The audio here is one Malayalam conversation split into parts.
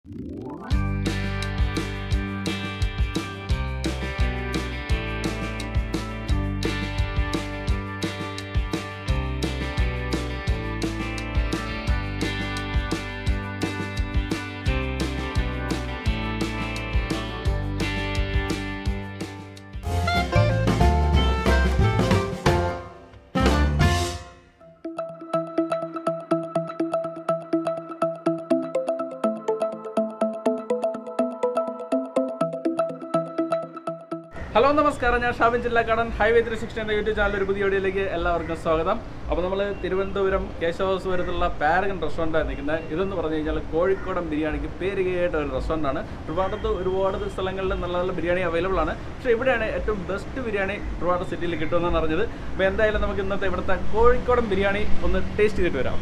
ഹലോ നമസ്കാരം ഞാൻ Shabin Jillakkadan highway three sixty എന്ന യൂട്യൂബ് ചാനൽ ഒരു പുതിയ വീഡിയോയിലേക്ക് എല്ലാവർക്കും സ്വാഗതം അപ്പോൾ നമ്മൾ തിരുവനന്തപുരം കേശവഹൗസ് വരുത്തുള്ള പാരഗൺ റെസ്റ്റോറൻറ്റാണ് നിൽക്കുന്നത് ഇതെന്ന് പറഞ്ഞു കഴിഞ്ഞാൽ കോഴിക്കോടൻ ബിരിയാണിക്ക് പേര് കേട്ട ഒരു റെസ്റ്റോറൻറ്റാണ് ട്രിവാൻഡ്രത്ത് ഒരുപാട് സ്ഥലങ്ങളിൽ നല്ല നല്ല ബിരിയാണി അവൈലബിൾ ആണ് പക്ഷേ ഇവിടെയാണ് ഏറ്റവും ബെസ്റ്റ് ബിരിയാണി ട്രിവാൻഡ്രം സിറ്റിയിൽ കിട്ടുമെന്നാണ് അറിഞ്ഞത് അപ്പോൾ എന്തായാലും നമുക്ക് ഇന്നത്തെ ഇവിടുത്തെ കോഴിക്കോടൻ ബിരിയാണി ഒന്ന് ടേസ്റ്റ് ചെയ്തിട്ട് വരാം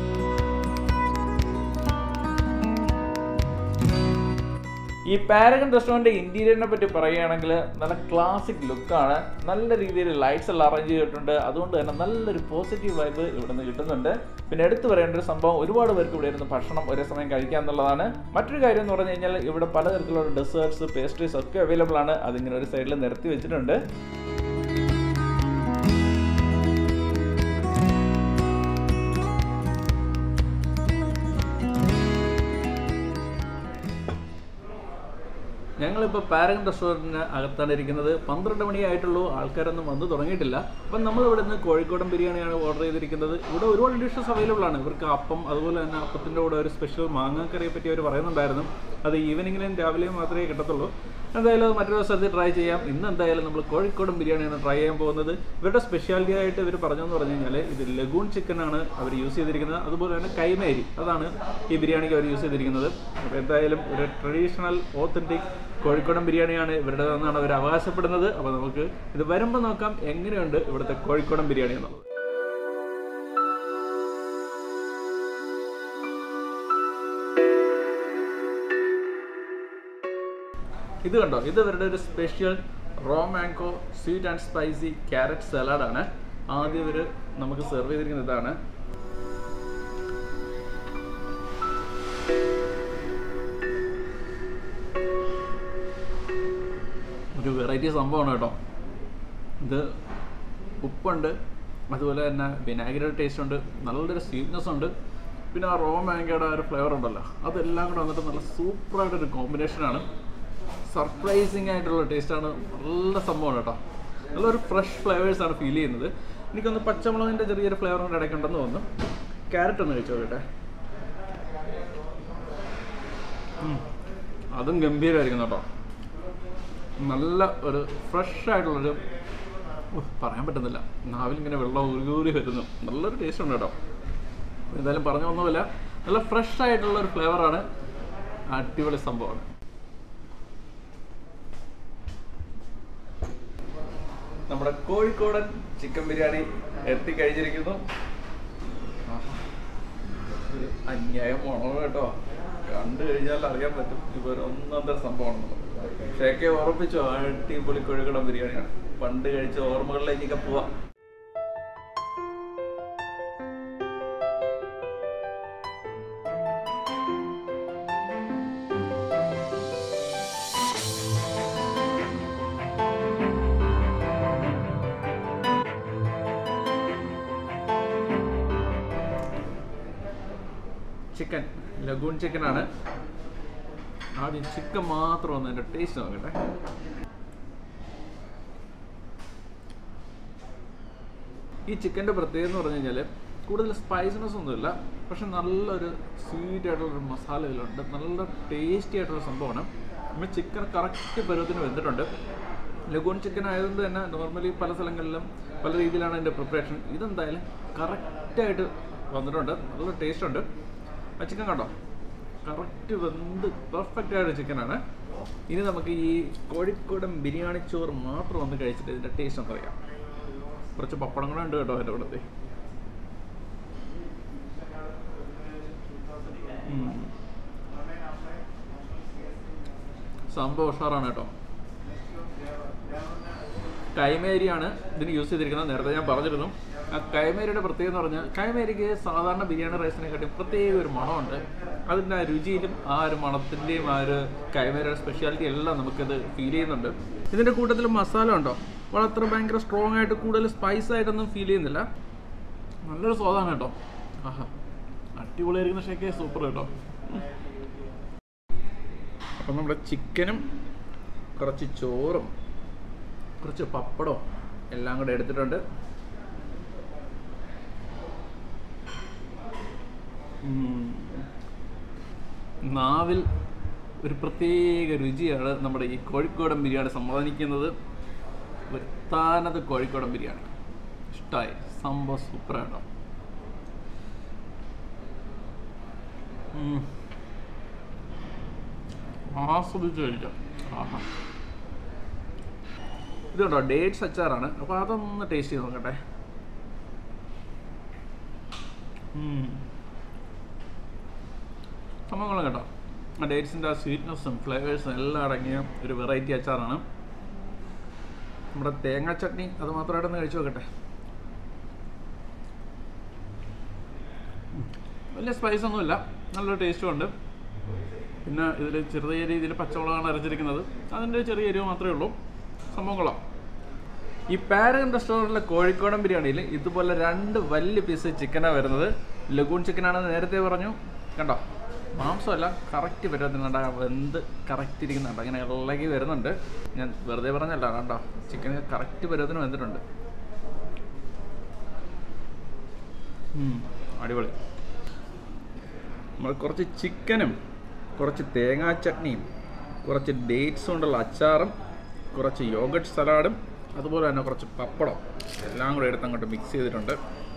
ഈ പാരഗൺ റെസ്റ്റോറൻറ്റ് ഇന്റീരിയറിനെ പറ്റി പറയുകയാണെങ്കിൽ നല്ല ക്ലാസിക് ലുക്കാണ് നല്ല രീതിയിൽ ലൈറ്റ്സ് എല്ലാം അറേഞ്ച് ചെയ്തിട്ടുണ്ട് അതുകൊണ്ട് തന്നെ നല്ലൊരു പോസിറ്റീവ് വൈബ് ഇവിടെ നിന്ന് കിട്ടുന്നുണ്ട് പിന്നെ എടുത്തു പറയേണ്ട ഒരു സംഭവം ഒരുപാട് പേർക്ക് ഇവിടെ ഇരുന്ന് ഭക്ഷണം ഒരേ സമയം കഴിക്കുക എന്നുള്ളതാണ് മറ്റൊരു കാര്യം എന്ന് പറഞ്ഞു കഴിഞ്ഞാൽ ഇവിടെ പലതരത്തിലുള്ള ഡെസേർട്സ് പേസ്ട്രീസ് ഒക്കെ അവൈലബിൾ ആണ് അതിങ്ങനെ ഒരു സൈഡിൽ നിരത്തി വെച്ചിട്ടുണ്ട് ഞങ്ങളിപ്പോൾ പാരഗൺ റെസ്റ്റോറൻറ്റിന് അകത്താണ് ഇരിക്കുന്നത് പന്ത്രണ്ട് മണിയായിട്ടുള്ളൂ ആൾക്കാരൊന്നും വന്നു തുടങ്ങിയിട്ടില്ല അപ്പം നമ്മൾ ഇവിടെ നിന്ന് കോഴിക്കോടൻ ബിരിയാണിയാണ് ഓർഡർ ചെയ്തിരിക്കുന്നത് ഇവിടെ ഒരുപാട് ഡിഷസ് അവൈലബിൾ ആണ് ഇവർക്ക് അപ്പം അതുപോലെ തന്നെ അപ്പത്തിൻ്റെ കൂടെ ഒരു സ്പെഷ്യൽ മാങ്ങാക്കറിയെ പറ്റി അവർ പറയുന്നുണ്ടായിരുന്നു അത് ഈവനിങ്ങിലും രാവിലെയും മാത്രമേ കിട്ടത്തുള്ളൂ എന്തായാലും അത് മറ്റൊരു സ്ഥലത്ത് ട്രൈ ചെയ്യാം ഇന്ന് എന്തായാലും നമ്മൾ കോഴിക്കോടൻ ബിരിയാണിയാണ് ട്രൈ ചെയ്യാൻ പോകുന്നത് ഇവരുടെ സ്പെഷ്യാലിറ്റി ആയിട്ട് ഇവർ പറഞ്ഞതെന്ന് പറഞ്ഞു കഴിഞ്ഞാൽ ഇത് ലഗൂൺ ചിക്കൻ ആണ് അവർ യൂസ് ചെയ്തിരിക്കുന്നത് അതുപോലെ തന്നെ കൈമേരി അതാണ് ഈ ബിരിയാണിക്ക് അവർ യൂസ് ചെയ്തിരിക്കുന്നത് അപ്പോൾ എന്തായാലും ഒരു ട്രഡീഷണൽ ഓത്തൻറ്റിക് കോഴിക്കോടൻ ബിരിയാണിയാണ് ഇവരുടേതെന്നാണ് അവർ അവകാശപ്പെടുന്നത് അപ്പോൾ നമുക്ക് ഇത് വരുമ്പോൾ നോക്കാം എങ്ങനെയുണ്ട് ഇവിടുത്തെ കോഴിക്കോടൻ ബിരിയാണി എന്നുള്ളത് ഇത് കണ്ടോ ഇത് ഇവരുടെ ഒരു special raw mango sweet and spicy carrot സലാഡാണ് ആദ്യം ഇവർ നമുക്ക് സെർവ് ചെയ്തിരിക്കുന്നത് ഇതാണ് ഒരു വെറൈറ്റി സംഭവമാണ് കേട്ടോ ഇത് ഉപ്പുണ്ട് അതുപോലെ തന്നെ വിനാഗിരിയുടെ ടേസ്റ്റ് ഉണ്ട് നല്ലൊരു സ്വീറ്റ്നെസ് ഉണ്ട് പിന്നെ ആ റോ മാങ്കയുടെ ഒരു ഫ്ലേവർ ഉണ്ടല്ലോ അതെല്ലാം കൂടെ വന്നിട്ട് നല്ല സൂപ്പറായിട്ടൊരു കോമ്പിനേഷനാണ് സർപ്രൈസിങ് ആയിട്ടുള്ള ടേസ്റ്റാണ് നല്ല സംഭവമാണ് കേട്ടോ നല്ലൊരു ഫ്രഷ് ഫ്ലേവേഴ്സാണ് ഫീൽ ചെയ്യുന്നത് എനിക്കൊന്ന് പച്ചമുളകിൻ്റെ ചെറിയൊരു ഫ്ലേവർ കൂടെ ഇടയ്ക്കുണ്ടെന്ന് തോന്നുന്നു ക്യാരറ്റ് ഒന്ന് കഴിച്ചു നോക്കട്ടെ ഉം. അതും ഗംഭീരമായിരിക്കും കേട്ടോ നല്ല ഒരു ഫ്രഷ് ആയിട്ടുള്ളൊരു ഉഫ്, പറയാൻ പറ്റുന്നില്ല നാവിൽ ഇങ്ങനെ വെള്ളം ഉരുകൂറി വരുന്നു നല്ലൊരു ടേസ്റ്റ് ഉണ്ട് കേട്ടോ എന്തായാലും പറഞ്ഞു ഒന്നുമില്ല നല്ല ഫ്രഷ് ആയിട്ടുള്ള ഒരു ഫ്ലേവറാണ് അടിപൊളി സംഭവമാണ് നമ്മുടെ കോഴിക്കോടൻ ചിക്കൻ ബിരിയാണി എത്തിക്കഴിഞ്ഞിരിക്കുന്നു ആഹാ. ഒരു അന്യായം മണം കേട്ടോ കണ്ടു കഴിഞ്ഞാൽ അറിയാൻ പറ്റും ഇപ്പൊ ഒരു ഒന്നാന്തര സംഭവമാണെന്നുള്ളത് ഷേക്കെ ഉറപ്പിച്ചോ അടിപൊളി കോഴിക്കോടൻ ബിരിയാണിയാണ് പണ്ട് കഴിച്ച ഓർമ്മകളിലേക്കൊക്കെ പോവാം ചിക്കൻ ലഗൂൺ ചിക്കൻ ആണ് ആദ്യം ചിക്കൻ മാത്രം ഒന്ന് അതിന്റെ ടേസ്റ്റ് നോക്കട്ടെ ഈ ചിക്കൻ്റെ പ്രത്യേകത എന്ന് പറഞ്ഞു കഴിഞ്ഞാൽ കൂടുതൽ സ്പൈസിനെസ് ഒന്നുമില്ല പക്ഷെ നല്ലൊരു സ്വീറ്റ് ആയിട്ടുള്ളൊരു മസാല ഇതിലുണ്ട് നല്ല ടേസ്റ്റി ആയിട്ടുള്ള സംഭവമാണ് നമ്മൾ ചിക്കൻ കറക്റ്റ് പരുവത്തിന് വെന്തിട്ടുണ്ട് ലഗൂൺ ചിക്കൻ ആയതുകൊണ്ട് തന്നെ നോർമലി പല സ്ഥലങ്ങളിലും പല രീതിയിലാണ് അതിൻ്റെ പ്രിപ്പറേഷൻ ഇതെന്തായാലും കറക്റ്റായിട്ട് വന്നിട്ടുണ്ട് നല്ല ടേസ്റ്റ് ഉണ്ട് ആ ചിക്കൻ കണ്ടോ കറക്റ്റ് വെന്ത് പെർഫെക്റ്റ് ആയിട്ട് ചിക്കനാണ് ഇനി നമുക്ക് ഈ കോഴിക്കോടൻ ബിരിയാണി ചോറ് മാത്രം ഒന്ന് കഴിച്ചിട്ട് ഇതിൻ്റെ ടേസ്റ്റ് ഒന്ന് അറിയാം കുറച്ച് പപ്പടം കൂടെ ഉണ്ട് കേട്ടോ എൻ്റെ കൂടെ സംഭവം ഉഷാറാണ് കേട്ടോ കൈമേരിയാണ് ഇതിന് യൂസ് ചെയ്തിരിക്കുന്നത് നേരത്തെ ഞാൻ പറഞ്ഞിരുന്നു ആ കൈമേരിയുടെ പ്രത്യേകത എന്ന് പറഞ്ഞാൽ കൈമേരിക്ക് സാധാരണ ബിരിയാണി റൈസിനെക്കാട്ടി പ്രത്യേക ഒരു മണമുണ്ട് അതിൻ്റെ ആ രുചിയിലും ആ ഒരു മണത്തിൻ്റെയും ആ ഒരു കൈമേര സ്പെഷ്യാലിറ്റി എല്ലാം നമുക്കത് ഫീൽ ചെയ്യുന്നുണ്ട് ഇതിൻ്റെ കൂട്ടത്തിൽ മസാല ഉണ്ടോ അപ്പോൾ അത്ര ഭയങ്കര സ്ട്രോങ് ആയിട്ട് കൂടുതൽ സ്പൈസ് ആയിട്ടൊന്നും ഫീൽ ചെയ്യുന്നില്ല നല്ലൊരു സ്വാദാണ് കേട്ടോ ആഹാ അടിപൊളിയായിരിക്കുന്ന ഷേക്ക് സൂപ്പർ കേട്ടോ അപ്പം നമ്മുടെ ചിക്കനും കുറച്ച് ചോറും കുറച്ച് പപ്പടവും എല്ലാം കൂടെ എടുത്തിട്ടുണ്ട് ഉം. നാവിൽ ഒരു പ്രത്യേക രുചിയാണ് നമ്മുടെ ഈ കോഴിക്കോടൻ ബിരിയാണി സമ്മാനിക്കുന്നത് വൃത്താനത് കോഴിക്കോടൻ ബിരിയാണി ഇഷ്ടമായി സംഭവം സൂപ്പറാണ് ആസ്വദിച്ച് കഴിക്കാം ആഹാ ഇത് കണ്ടോ ഡേറ്റ്സ് അച്ചാറാണ് അപ്പോൾ അതൊന്ന് ടേസ്റ്റ് ചെയ്ത് നോക്കട്ടെ ഉം. സംഭവങ്ങളും കേട്ടോ ആ ഡേറ്റ്സിൻ്റെ ആ സ്വീറ്റ്നെസ്സും ഫ്ലേവേഴ്സും എല്ലാം അടങ്ങിയ ഒരു വെറൈറ്റി അച്ചാറാണ് നമ്മുടെ തേങ്ങാ ചട്നി അത് മാത്രമായിട്ടൊന്ന് കഴിച്ചു നോക്കട്ടെ ഉം. വലിയ സ്പൈസ് ഒന്നുമില്ല നല്ലൊരു ടേസ്റ്റും ഉണ്ട് പിന്നെ ഇതിൽ ചെറിയ രീതിയിൽ പച്ചമുളകാണ് അരച്ചിരിക്കുന്നത് അതിൻ്റെ ചെറിയ എരിവ് മാത്രമേ ഉള്ളൂ സംഭവം കൊള്ളാം ഈ പാരഗൺ റെസ്റ്റോറൻറ്റിലെ കോഴിക്കോടൻ ബിരിയാണിയിൽ ഇതുപോലെ രണ്ട് വലിയ പീസ് ചിക്കനാണ് വരുന്നത് ലഗൂൺ ചിക്കനാണെന്ന് നേരത്തെ പറഞ്ഞു കണ്ടോ മാംസമല്ല കറക്റ്റ് പറ്റത്തിനുണ്ട് വെന്ത് കറക്റ്റ് ഇരിക്കുന്നുണ്ട് അങ്ങനെ ഇളകി വരുന്നുണ്ട് ഞാൻ വെറുതെ പറഞ്ഞല്ല കണ്ടോ ചിക്കൻ കറക്റ്റ് പരുവത്തിന് വെന്തിട്ടുണ്ട് ഉം, അടിപൊളി നമ്മൾ കുറച്ച് ചിക്കനും കുറച്ച് തേങ്ങാ ചട്നിയും കുറച്ച് ഡേറ്റ്സ് കൊണ്ടുള്ള അച്ചാറും കുറച്ച് യോഗട്ട് സലാഡും അതുപോലെ തന്നെ കുറച്ച് പപ്പടം എല്ലാം കൂടെ എടുത്ത് അങ്ങോട്ട് മിക്സ് ചെയ്തിട്ടുണ്ട്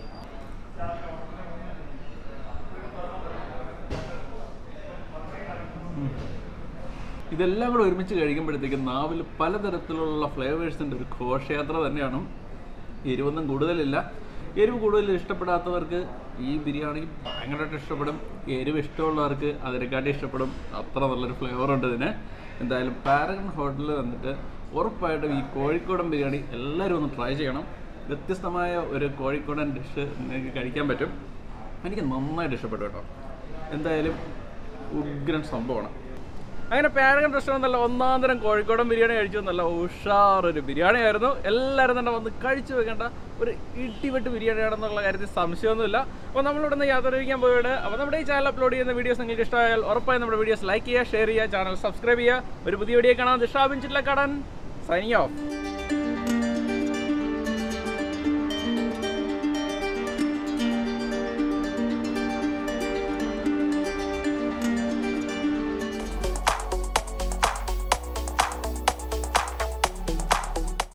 ഉം. ഇതെല്ലാം കൂടെ ഒരുമിച്ച് കഴിക്കുമ്പോഴത്തേക്കും നാവിൽ പലതരത്തിലുള്ള ഫ്ലേവേഴ്സിൻ്റെ ഒരു ഘോഷയാത്ര തന്നെയാണ് എരിവൊന്നും കൂടുതലില്ല എരിവ് കൂടുതൽ ഇഷ്ടപ്പെടാത്തവർക്ക് ഈ ബിരിയാണി ഭയങ്കരമായിട്ട് ഇഷ്ടപ്പെടും എരിവ് ഇഷ്ടമുള്ളവർക്ക് അതിനെക്കാട്ടി ഇഷ്ടപ്പെടും അത്ര നല്ലൊരു ഫ്ലേവർ ഉണ്ട് ഇതിന് എന്തായാലും പാരഗൺ ഹോട്ടലിൽ വന്നിട്ട് ഉറപ്പായിട്ടും ഈ കോഴിക്കോടൻ ബിരിയാണി എല്ലാവരും ഒന്ന് ട്രൈ ചെയ്യണം വ്യത്യസ്തമായ ഒരു കോഴിക്കോടൻ ഡിഷ് നിങ്ങൾക്ക് കഴിക്കാൻ പറ്റും എനിക്ക് നന്നായിട്ട് ഇഷ്ടപ്പെട്ടു കേട്ടോ എന്തായാലും ഉഗ്രൻ സംഭവമാണ് അങ്ങനെ പാരഗൺ റെസ്റ്റോറൻറ്റ് നല്ല ഒന്നാം തരം കോഴിക്കോടൻ ബിരിയാണി കഴിച്ചു നല്ല ഉഷാറൊരു ബിരിയാണി ആയിരുന്നു എല്ലാവരും തന്നെ വന്ന് കഴിച്ചു വെക്കേണ്ട ഒരു ഇടിവെട്ട് ബിരിയാണിയാണെന്നുള്ള കാര്യത്തിൽ സംശയമൊന്നുമില്ല അപ്പോൾ നമ്മളിവിടെ നിന്ന് യാത്ര കഴിക്കാൻ പോയിട്ട് അപ്പോൾ നമ്മുടെ ഈ ചാനൽ അപ്ലോഡ് ചെയ്യുന്ന വീഡിയോസ് നിങ്ങൾക്ക് ഇഷ്ടമായാൽ ഉറപ്പായും നമ്മുടെ വീഡിയോസ് ലൈക്ക് ചെയ്യുക ഷെയർ ചെയ്യുക ചാനൽ സബ്സ്ക്രൈബ് ചെയ്യുക ഒരു പുതിയ വീഡിയോ കാണാൻ ദിഷാബിൻ ചില്ലക്കാടൻ സൈനിങ് ഓഫ്